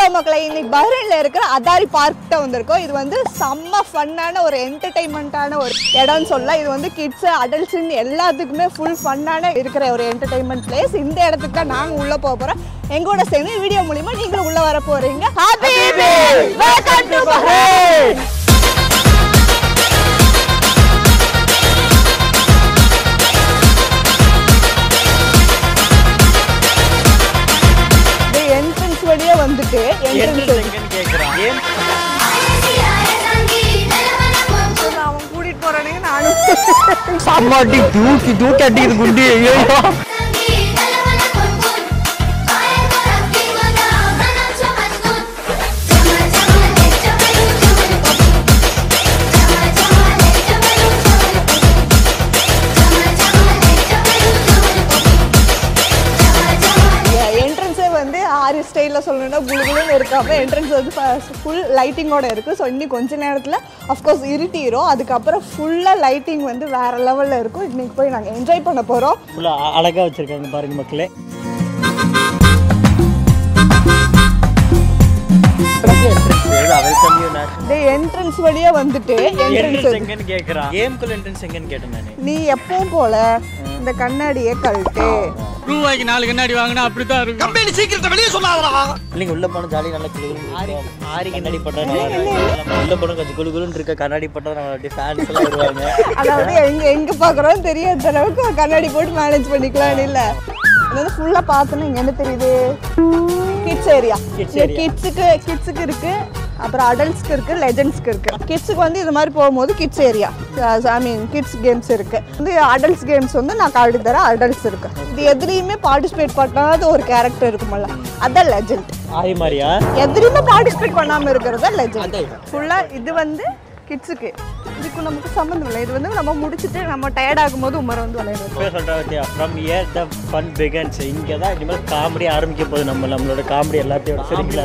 Hello மக்களை இன்னைக்கு பஹ்ரைன்ல இருக்கிற அதாரி பார்க்கிட்ட வந்திருக்கோம் இது வந்து செம்ம ஃபன்னான ஒரு என்டர்டைன்மெண்ட்டான ஒரு இடம்னு சொல்லலாம் இது வந்து கிட்ஸ் அடல்ட்ஸ்ன்னு எல்லாத்துக்குமே ஃபுல் ஃபன்னான இருக்கிற ஒரு என்டர்டைன்மெண்ட் பிளேஸ் இந்த இடத்துக்கு தான் நாங்கள் உள்ள போக போறோம் எங்களோட சேர்ந்து வீடியோ மூலியமா நீங்களும் உள்ள வர போறீங்க happy welcome to Bahrain entrance வழியே வந்துட்டு என்ட்ரன்ஸ் அவன் கூட்டிட்டு போறானுங்க நானும் சம்மாட்டி தூக்கி தூக்கி அடிக்குது குண்டி ஐயோ என்ட்ரன்ஸே வந்து ஆறு ஸ்டைலில் சொல்லணும்னா குளுகுளுன்னு இருக்காம என்ட்ரன்ஸ் வந்து ஃபுல் லைட்டிங்கோட இருக்குது ஸோ இன்னும் கொஞ்ச நேரத்தில் அஃப்கோர்ஸ் இருட்டிரும் அதுக்கப்புறம் ஃபுல்லாக லைட்டிங் வந்து வேற லெவலில் இருக்கும் இன்னைக்கு போய் நாங்கள் என்ஜாய் பண்ண போகிறோம் ஃபுல்லா அழகா வச்சிருக்காங்க பாருங்க மக்களே இந்த என்ட்ரன்ஸ் வழியே வந்துட்டு என்ட்ரன்ஸ் எங்கன்னு கேக்குறான் கேம்குள்ள என்ட்ரன்ஸ் எங்கன்னு கேட்டேன் நானு நீ எப்பவும் போல இந்த கண்ணாடியை கழட்டு ரூபாய்க்கு நாலு கண்ணாடி வாங்கினா அப்படித்தான் இருக்கும் கம்பெனி சீக்கிரத்தை வெளியே சொல்லாதடா இல்லைங்க உள்ள போனா ஜாலி நல்லா குளு ஆரி கண்ணாடி பட்டா நல்லா இருக்கும் உள்ள போனா கொஞ்சம் குளு குளுன்னு இருக்க கண்ணாடி பட்டா நம்ம அப்படியே ஃபேன்ஸ் எல்லாம் வருவாங்க அதாவது எங்க எங்க பாக்குறோம் தெரியாத அளவுக்கு கண்ணாடி போட்டு மேனேஜ் பண்ணிக்கலாம்னு இல்ல இது வந்து ஃபுல்லா பார்த்தோன்னா இங்க என்ன தெரியுது கிட்ஸ் ஏரியா Kids இங்க area. கிட்ஸுக்கு கிட்ஸுக்கு இருக்கு அப்புறம் அடல்ட்ஸ்க்கு இருக்கு லெஜண்ட்ஸ்க்கு இருக்கு கிட்ஸுக்கு வந்து இது மாதிரி போகும்போது kids area I mean kids games இருக்கு வந்து அடல்ட்ஸ் கேம்ஸ் வந்து நான் காட்டி தரேன் அடல்ட்ஸ் இருக்கு இது எதுலையுமே பார்ட்டிசிபேட் பண்ணாத ஒரு கேரக்டர் இருக்குமல்ல அதான் லெஜண்ட் ஆரி மாதிரியா எதுலையுமே பார்ட்டிசிபேட் பண்ணாம இருக்கிறது லெஜண்ட் ஃபுல்லா இது வந்து கிட்ஸுக்கு இதுக்கு நமக்கு சம்மந்தம் இல்லை இது வந்து நம்ம முடிச்சுட்டு நம்ம டயர்ட் ஆகும்போது உமர் வந்து விளையாடுவோம் இப்பவே சொல்றேன் பாத்தியா from here the fun begins இங்க தான் இனிமேல் காமெடி ஆரம்பிக்க போகுது நம்ம நம்மளோட காமெடி எல்லாத்தையும் சரிங்களா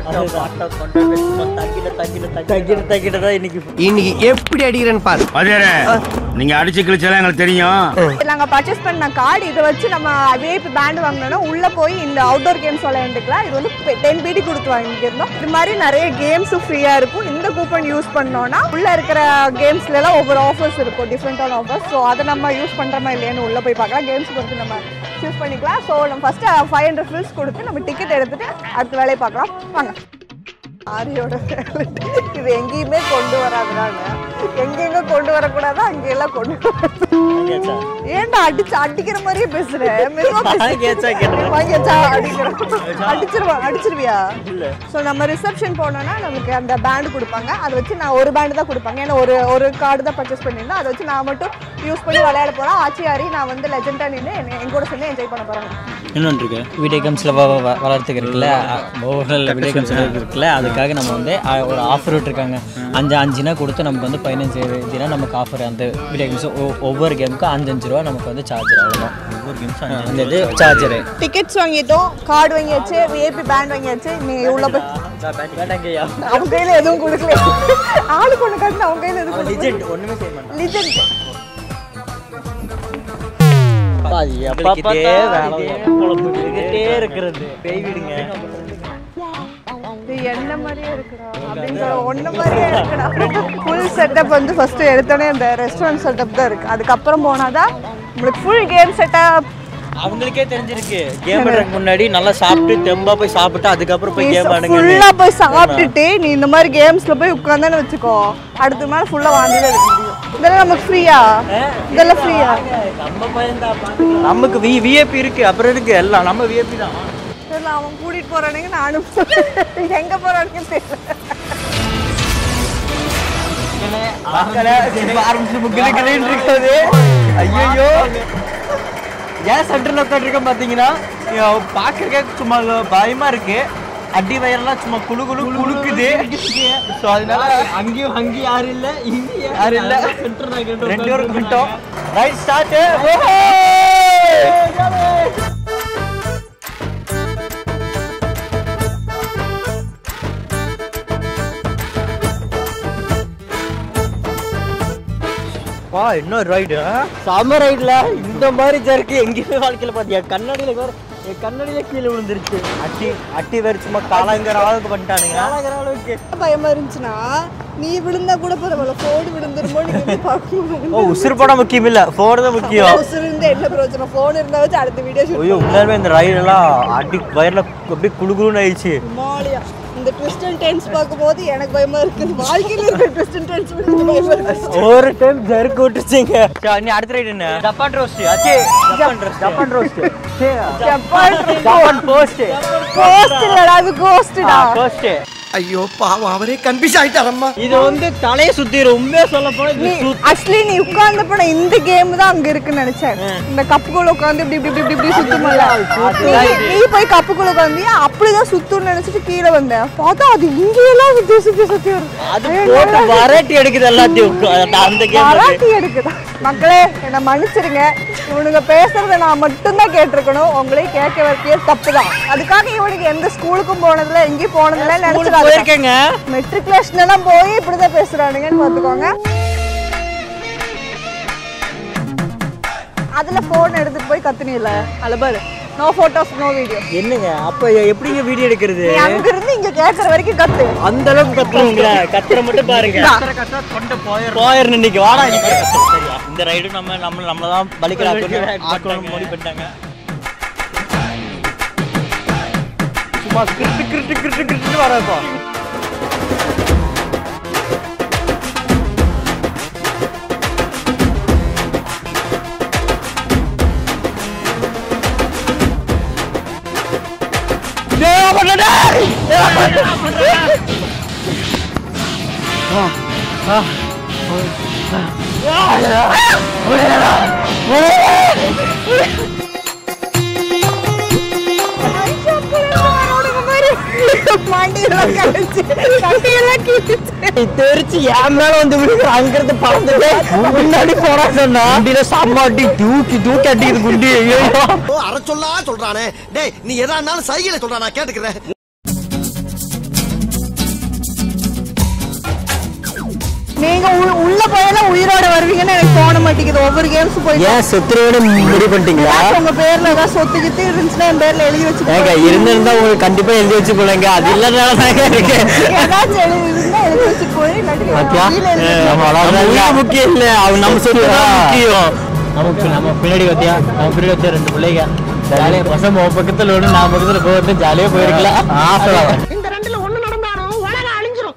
தங்கிட்ட தங்கிட்ட தான் இன்னைக்கு இன்னைக்கு எப்படி அடிக்கிறேன்னு பாரு அதேரே நீங்க அடிச்சு கிழிச்சாலும் எங்களுக்கு தெரியும் நாங்க பர்ச்சேஸ் பண்ண கார்டு இதை வச்சு நம்ம விஐபி பேண்ட் வாங்கினோம்னா உள்ள போய் இந்த அவுட்டோர் கேம்ஸ் விளையாண்டுக்கலாம் இது வந்து டென் பிடி கொடுத்து வாங்கியிருந்தோம் இது மாதிரி நிறைய கேம்ஸும் ஃப்ரீயா இருக்கும் இந்த கூப்பன் யூஸ் பண்ணோம்னா உள்ள இருக்கிற கேம்ஸ்ல எல்லாம் ஒவ்வொரு ஆஃபர்ஸ் இருக்கும் டிஃப்ரெண்டான ஆஃபர்ஸ் ஸோ அதை நம்ம யூஸ் பண்றோமா இல்லையான்னு உள்ள போய் பார்க்கலாம் கேம்ஸ் பொறுத்து நம்ம சூஸ் பண்ணிக்கலாம் ஸோ நம்ம ஃபர்ஸ்ட் ஃபைவ் ஹண்ட்ரட் ஃபில்ஸ் கொடுத்து நம்ம டிக்கெட் எடுத்துட்டு அடுத்த வேலையை பார்க்கலாம் வாங்க ஆரியோட இது எங்கேயுமே கொண்டு வராதுனால எங்கெங்க கொண்டு வரக்கூடாதோ அங்கெல்லாம் கொண்டு வராது வாங்கியாச்சா? ஏன்டா அடிச்சு அடிக்கிற மாதிரியே பேசுற மெதுவா பேசு. வாங்கியாச்சா கேட்டேன். வாங்கியாச்சா அடிக்கிறேன் அடிச்சிருவா அடிச்சிருவியா இல்ல ஸோ நம்ம ரிசப்ஷன் போனோம்னா நமக்கு அந்த பேண்ட் கொடுப்பாங்க அதை வச்சு நான் ஒரு பேண்ட் தான் கொடுப்பாங்க ஏன்னா ஒரு ஒரு கார்டு தான் பர்ச்சேஸ் பண்ணியிருந்தேன் அதை வச்சு நான் மட்டும் யூஸ் பண்ணி விளையாட போறேன் ஆச்சி ஆரி நான் வந்து லெஜெண்டாக நின்று என்னை- என் கூட சேர்ந்து என்ஜாய் பண்ண போறேன் இன்னொன்று இருக்கு வீடியோ கேம்ஸில் வளர்த்துக்கு இருக்குல்ல ஒவ்வொரு வீடியோ கேம்ஸ் இருக்குல்ல அதுக்காக நம்ம வந்து அ, ஒரு ஆஃபர் விட்டுருக்காங்க அஞ்சு அஞ்சுனா கொடுத்து நமக்கு வந்து பதினஞ்சு இதுனா நமக்கு ஆஃபர் அந்த வீடியோ கேம்ஸ் ஒவ்வொரு கேமுக்கும் அஞ்சு அஞ்சு ரூபா நமக்கு வந்து சார்ஜர் அவ்வளோதான் ஒவ்வொரு கேம்ஸும் அந்த இது சார்ஜரு டிக்கெட்ஸ் வாங்கிட்டோம் கார்டு வாங்கியாச்சு விஐபி பேண்ட் வாங்கியாச்சு நீ உள்ள போய் வேண்டாங்கய்யா அவங்க கையில எதுவும் கொடுக்கல ஆளுக்கு ஒன்று காட்டு அவங்க கையில எதுவும் கொடுக்கல லிஜெண்ட் ஒன்றுமே செய்ய மாட்டேன் லிஜெண்ட் இருக்கிறது பேய் விடுங்க இது என்ன மாதிரியே இருக்குடா அப்படின்னு சொல்ல ஒன்ன மாதிரியே இருக்குடா ஃபுல் செட்டப் வந்து ஃபர்ஸ்ட் எடுத்தோடனே அந்த ரெஸ்டாரண்ட் செட்டப் தான் இருக்கு அதுக்கப்புறம் போனாதான் உங்களுக்கு ஃபுல் கேம் செட்டப் அவங்களுக்கே தெரிஞ்சிருக்கு கேம் ஆடுறதுக்கு முன்னாடி நல்லா சாப்பிட்டு தெம்பா போய் சாப்பிட்டு அதுக்கப்புறம் போய் கேம் ஆடுங்க ஃபுல்லா போய் சாப்பிட்டுட்டு நீ இந்த மாதிரி கேம்ஸ்ல போய் உட்காந்தானு வச்சுக்கோ அடுத்த மேல ஃபுல்லா வாந்திதான் எடுக்க முடியும் இதெல்லாம் நமக்கு ஃப்ரீயா இதெல்லாம் ஃப்ரீயா நம்ம பையன் நமக்கு வி விஏபி இருக்கு அப்புறம் இருக்கு எல்லாம் நம்ம விஏபி தான் தெரியல அவன் கூட்டிட்டு போறானுங்க நானும் எங்க போறானுங்க தெரியல ஆரம்பிச்சு முக்கில் இருக்காது ஐயோ ஏன் சென்டர்ல உட்காந்துருக்கேன் பார்த்தீங்கன்னா பார்க்கறதுக்கு சும்மா பயமா இருக்கு அடி வயரெல்லாம் சும்மா குளு குளு குளுக்குது ஸோ அதனால அங்கேயும் அங்கேயும் யாரும் இல்லை இங்கேயும் யாரும் இல்லை ரெண்டு பேரும் பண்ணிட்டோம் ரைட் ஸ்டார்ட் வா இன்னொரு ரைடு செம ரைட்ல இந்த மாதிரி ஜர்க்கு எங்கேயுமே வாழ்க்கையில பாத்தியா கண்ணாடியில வேற என் கண்ணடியில கீழே விழுந்துருச்சு அட்டி அட்டி வேறு சும்மா காலாங்கிற அளவுக்கு பண்ணிட்டானுங்க காலாங்கிற அளவுக்கு பயமா இருந்துச்சுன்னா நீ விழுந்தா கூட பரவாயில்ல போடு விழுந்துருமோ நீங்க வந்து பார்க்கணும் ஓ உசுறு படம் முக்கியம் இல்ல போன் தான் முக்கியம் உசுறு இருந்தா என்ன பிரயோஜனம் போன் இருந்தா வச்சு அடுத்த வீடியோ ஷூட் ஐயோ உண்மையாலுமே இந்த ரயிலெல்லாம் அடி வயர்ல அப்படியே குளு குளுன்னு ஆயிடுச்சு மாலியா இந்த ட்விஸ்ட் அண்ட் டென்ஸ் பார்க்கும்போது எனக்கு பயமா இருக்குது வாழ்க்கையில இருக்கிற ட்விஸ்ட் அண்ட் டென்ஸ் பயமா இருக்கு ஒரு டைம் ஜருக்கு விட்டுச்சிங்க நீ அடுத்த ரைடு என்ன ஜப்பான் ரோஸ்ட் அச்சே Japan roast Japan roast Japan Japan post ghost இல்லடா அது கோஸ்டடா போஸ்ட் ஐயோ பாவம் அவரே கன்ஃபியூஸ் ஆயிட்டாரம்மா இது வந்து தலையை சுத்தி உண்மையா சொல்ல போனா இது நீ சுத்தி- ஆக்சுவலி நீ உட்கார்ந்த படம் இந்த கேம் தான் அங்க இருக்குன்னு நினைச்சேன் இந்த கப்புக்குள்ள உட்கார்ந்து இப்படி இப்படி இப்படி இப்படி சுத்துமல்ல நீ- நீ போய் கப்புக்குள்ள உட்கார்ந்தியா அப்படிதான் சுத்துன்னு நினைச்சிட்டு கீழே வந்தேன் பார்த்தா அது இங்கெல்லாம் சுத்தி சுத்தி சுத்தி வருது அது போட்டு வரட்டி எடுக்குது எல்லாத்தையும் உட்கா- அந்த கேம் மராட்டி எடுக்குதா மக்களே என்னை மன்னிச்சிருங்க இவனுங்க பேசுறத நான் மட்டும்தான் கேட்டிருக்கணும் உங்களையும் கேட்க வைக்கிய தப்பு தான் அதுக்காக இவனுக்கு எந்த ஸ்கூலுக்கும் போனதில்ல எங்கேயும் போனதில்ல நினைச்சிடாங்க போயிருக்கேங்க மெட்ரிகுலேஷன் எல்லாம் போய் இப்படிதான் பேசுறானுங்கன்னு பாத்துக்கோங்க அதுல போன் எடுத்துட்டு போய் கத்துனில அலபர் நோ போட்டோஸ் நோ வீடியோ என்னங்க அப்ப எப்படிங்க வீடியோ எடுக்கிறது நீ அங்க இருந்து இங்க கேக்குற வரைக்கும் கத்து அந்த அளவுக்கு கத்துறீங்களா கத்துற மட்டும் பாருங்க போயிரு இன்னைக்கு வாடா இந்த மாதிரி கத்துற, சரியா? இந்த ரைடு நம்ம நம்ம நம்மள தான் பலிக்கல ஆக்கணும் முடிவு பண்ணிட்டாங்க சும்மா கிருட்டு கிருட்டு கிருட்டு கிருட்டு வரப்போ மண்டியெல்லாம் கழிச்சு கட்டியெல்லாம் கிழிச்சு தெரிச்சு என் மேல வந்து விழுந்து அங்கிருந்து பறந்துட்டு முன்னாடி போறா சொன்னா வண்டியில செம்ம அடி தூக்கி தூக்கி அடிக்குது குண்டி ஐயோ ஓ அரை சொல்லா சொல்றானே டேய் நீ எதா இருந்தாலும் சைக்கிளை சொல்றா நான் கேட்டுக்கிறேன் நீங்க உள்- உள்ள போயெல்லாம் உயிரோட வருவீங்கன்னு எனக்கு தோண மாட்டேங்குது ஒவ்வொரு கேம்ஸ் போய் ஏன் செத்துருவேன்னு முடிவு பண்ணிட்டீங்களா உங்க பேர்ல ஏதாவது சொத்து கித்து இருந்துச்சுன்னா என் பேர்ல எழுதி வச்சு ஏங்க இருந்திருந்தா உங்களுக்கு கண்டிப்பா எழுதி வச்சு போலங்க அது இல்லனால தாங்க இருக்கு ஏதாச்சும் எழுதி இருந்தா எழுதி வச்சு போய் இல்லாட்டி பாத்தியா? கீழே எழுதி நம்ம அவ்வளவுதான் முக்கியம் இல்ல அவன் நம்ம சொல்லி முக்கியம் நமக்கு நம்ம பின்னாடி பாத்தியா நம்ம பின்னாடி வச்ச ரெண்டு பிள்ளைங்க ஜாலியா பசங்க உன் பக்கத்துல ஒண்ணு நான் பக்கத்துல போகிறது ஜாலியா போயிருக்கலாம் ஆசை இந்த ரெண்டுல ஒண்ணு நடந்தாலும் உலகம் அழிஞ்சிரும்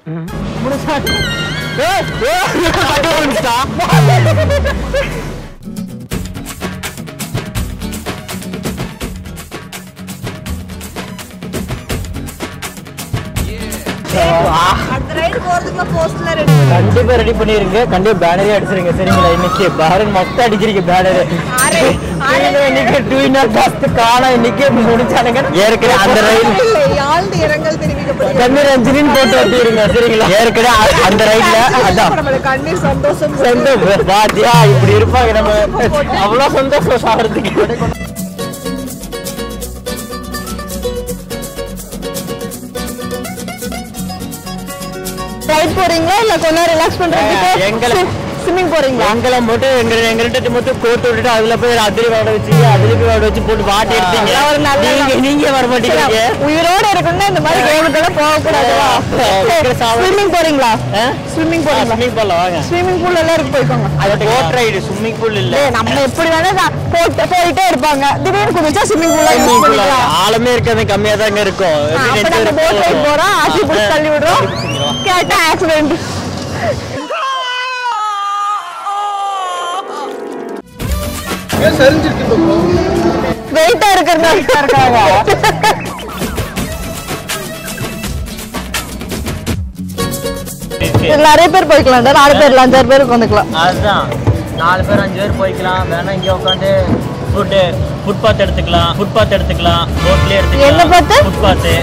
அடுத்த ரைடு போறதுக்குள்ள போஸ்ட்ல ரெடி கண்டிப்பா ரெடி பண்ணிருங்க கண்டிப்பா பேனரே அடிச்சிருங்க சரிங்களா இன்னைக்கு பேனர் மொத்தம் அடிக்கிறீங்க பேனர் ஆறு இன்னைக்கு டூ இனர் ஃபர்ஸ்ட் காணோம் இன்னைக்கு முடிச்சானுங்க ஏற்கனவே அந்த ரயில் ஆழ்ந்து இரங்கல் தெரிவிக்கப்படுகிறது கண்ணீர் அஞ்சலின்னு போட்டு வட்டிருங்க சரிங்களா ஏற்கனவே அ- அந்த ரயில்ல அதான் நம்மளுக்கு கண்ணீர் சந்தோஷம் சொந்த பாத்தியா இப்படி இருப்பாங்க நம்ம அவ்வளவு சந்தோஷம் சாகிறதுக்கு ரைட் போறீங்களா இல்ல கொஞ்ச நேரம் ரிலாக்ஸ் பண்றதுக்கு எங்களை- ஸ்விம்மிங் போறீங்களா எங்களை மட்டும் எங்க எங்கள்கிட்ட மட்டும் கோர்த்து விட்டுட்டு அதுல போய் அதிரி விளையாட வச்சு அதிரி போய் விளையாட வச்சு போட்டு பாட்டு எடுத்தீங்க அதெல்லாம் ஒரு நல்ல நீங்க நீங்க வர மாட்டீங்க உயிரோட இருக்கணும்னா இந்த மாதிரி கேமுக்கெல்லாம் போக கூடாதுவா சீக்கிரம் சாவு. ஸ்விம்மிங் போறீங்களா ஸ்விம்மிங் போறீங்களா ஸ்விம்மிங் பூல்ல வாங்க ஸ்விம்மிங் பூல் எல்லாம் இருக்கு போய்க்கோங்க அது போட் ரைடு ஸ்விம்மிங் பூல் இல்ல ஏய், நம்ம எப்படி வேணா நான் போட்டு போயிட்டே இருப்பாங்க திடீர்னு குதிச்சா swimming pool Swimming use pool ல பண்ணிக்கலாம் ஆழமே இருக்காது கம்மியா தாங்க இருக்கும் எப்படி அப்ப ரெண்டு நம்ம பேர் போட் ரைட் போறோம் ஆசி பிடிச்சி தள்ளி விடுறோம் பிடிச்சிக்கிறோம். கேட்டா ஆக்சிடென்ட் வெயிட்டா இருக்கிறதா இருக்காங்க இது நிறைய பேர் போய்க்கலாம் நாலு பேர் அஞ்சாறு பேர் உட்காந்துக்கலாம் அதுதான் நாலு பேர் அஞ்சு பேர் போய்க்கலாம் வேணா இங்க உட்காந்து ஃபுட்டு ஃபுட்பாத் எடுத்துக்கலாம் ஃபுட்பாத் எடுத்துக்கலாம் ரோட்லயே எடுத்துக்கலாம் என்ன பாத்து? ஃபுட்பாத்து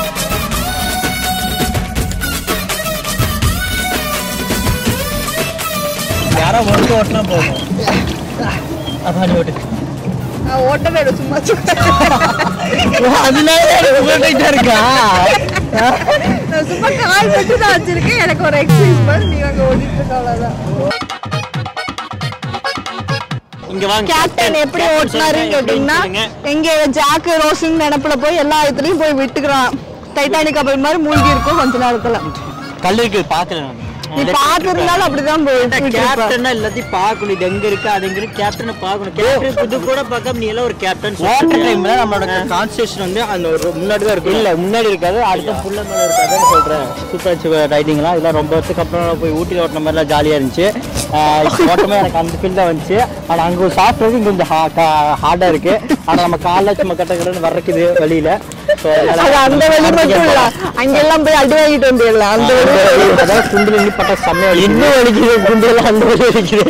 யாரோ ஒன்று ஓட்டினா போதும் அதான் ஓட்டு ஓட்டவே இல்லை, சும்மா அதனால ஓட்டிட்டு இருக்கா நான் சும்மா கால் மட்டும் தான் வச்சிருக்கேன் எனக்கு ஒரு எக்ஸசைஸ் பண்ணி நீ அங்க ஓடிட்டு இருக்க அவ்வளவுதான் இங்க வாங்க கேப்டன் எப்படி Captain ஓட்டினாருன்னு சொல்லுங்க, கேட்டீங்கன்னா சொல்லுங்க. எங்க ஜாக்கு ரோஷன் நினப்புல போய் எல்லா இடத்துலயும் போய் விட்டுக்கிறான் டைட்டானிக் கப்பல் மாதிரி மூழ்கி இருக்கும் கொஞ்ச நேரத்துல கல் இருக்கு பாக்கல நான். நீ பாத்துருந்தாலும் அப்படிதான் போயிட்டு இருப்ப. கேப்டன் எல்லாத்தையும் பார்க்கணும் இது எங்க இருக்கு அது எங்க இருக்கு கேப்டனை பார்க்கணும் கேப்டன் புது கூட பார்க்காம நீ எல்லாம் ஒரு கேப்டன் வாட்டர் டைம்ல நம்மளோட கான்சென்ட்ரேஷன் வந்து அந்த ஒரு முன்னாடி தான் இருக்கு இல்ல முன்னாடி இருக்காது அடுத்த புள்ள மேல இருக்காதுன்னு சொல்றேன் சூப்பர் ரைடிங்லாம் இதெல்லாம் ரொம்ப வருஷத்துக்கு அப்புறம் போய் ஊட்டியில் ஓட்டின மாதிரிலாம் ஜாலியா இருந்துச்சு ஆஹ் இப்போ ஓட்டமே எனக்கு அந்த ஃபீல் தான் வந்துச்சு ஆனா அங்க ஒரு சாஃப்ட்வேர் இங்க கொஞ்சம் ஹார்டா இருக்கு ஆனா நம்ம காலைல சும்மா கட்ட கட்டன்னு வர்றக்குது வெளியில So, அதனால- அது அந்த வழி மட்டும் இல்ல அங்கெல்லாம் போய் அடி வாங்கிட்டு வந்துடலாம் அந்த வழி அதாவது குண்டுல நீ பட்ட செம்மையா இன்னும் வலிக்குது குண்டுல அந்த வலி வலிக்குது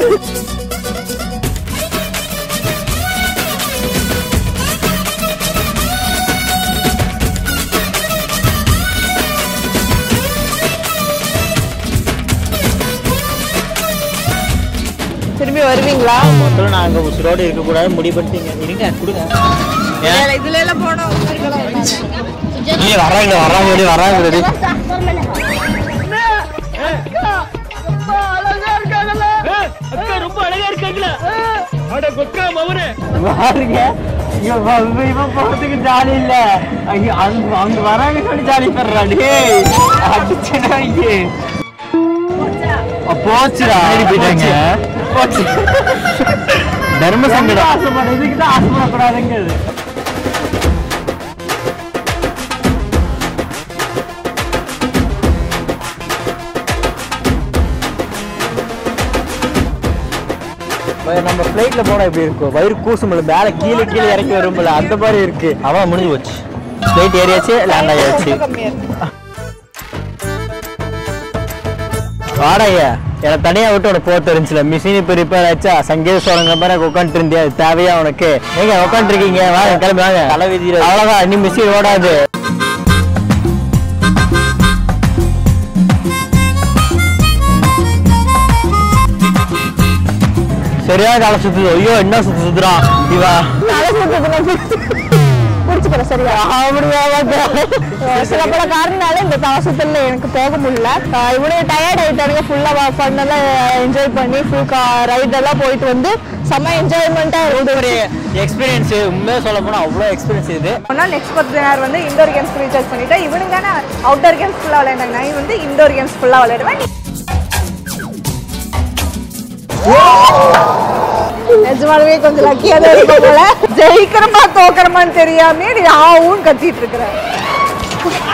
திரும்பி வருவீங்களா மொத்தம் நாங்க உசுரோடு இருக்கக்கூடாது முடிவு பண்ணிட்டீங்க இருங்க கொடுங்க இதுல எல்லாம் போனோம் நீங்க வர்றாங்க வர்றாங்க ரெடி வர்றாங்க ரெடி பாருங்க இங்க வ- இவன் இவன் போறதுக்கு ஜாலி இல்ல ஐயோ, அங்க அங்க வராங்க சொல்லி ஜாலி பண்றா டேய் அடிச்சனா இங்கே போச்சுடா போயிட்டாங்க போச்சு தர்ம சங்கடம் ஆசைப்பட இதுக்கு தான் ஆசைப்படக்கூடாதுங்கிறது நம்ம ஃப்ளைட்ல போனா எப்படி இருக்கும் வயிறு கூசும்ல மேல கீழே கீழே இறங்கி வரும்ல அந்த மாதிரி இருக்கு அவன் முடிஞ்சு போச்சு ஃப்ளைட் ஏறியாச்சு லேண்ட் ஆயாச்சு வாடகையா என்னை தனியா விட்டு உனக்கு போட்டு இருந்துச்சுல மிஷின் இப்போ ரிப்பேர் ஆச்சா சங்கீத சோழங்க மாதிரி உட்காந்துட்டு இருந்தியா அது தேவையா உனக்கு நீங்க உட்காந்துருக்கீங்க வாங்க கிளம்பி வாங்க தலை விதியில் அவ்வளோதான் இனி மிஷின் ஓடாது சரியா தலை சுத்துது ஐயோ என்ன சுத்து சுத்துறான் இவா முடிச்சுக்கிறேன் சரியா சில பல காரணனால இந்த தாசத்துல எனக்கு போக முடியல ஆஹ் இவ்வளவு டயர்ட் ஆயிட்டானுங்க ஃபுல்லா பண்ணெல்லாம் என்ஜாய் பண்ணி ஃபுல் ரைட் எல்லாம் போயிட்டு வந்து செம்ம என்ஜாய்மெண்ட்டா ஒரு ஒரு எக்ஸ்பீரியன்ஸ் உண்மையாக சொல்ல போனா அவ்வளோ எக்ஸ்பீரியன்ஸ் இது ஆனால் நெக்ஸ்ட் பத்து நேரம் வந்து இண்டோர் கேம்ஸ் ரீசார்ஜ் பண்ணிட்டேன் இவனுங்க தானே அவுட்டோர் கேம்ஸ் ஃபுல்லாக விளையாண்டாங்க நான் வந்து இண்டோர் கேம்ஸ் ஃபுல்லாக விளையாடுவேன் நிஜமாலுமே கொஞ்சம் லக்கியாக தான் இருக்கும் போல ஜெயிக்கிறமா தோக்கிறமான்னு தெரியாம நீ ஆவும் கத்திட்டு இருக்கிற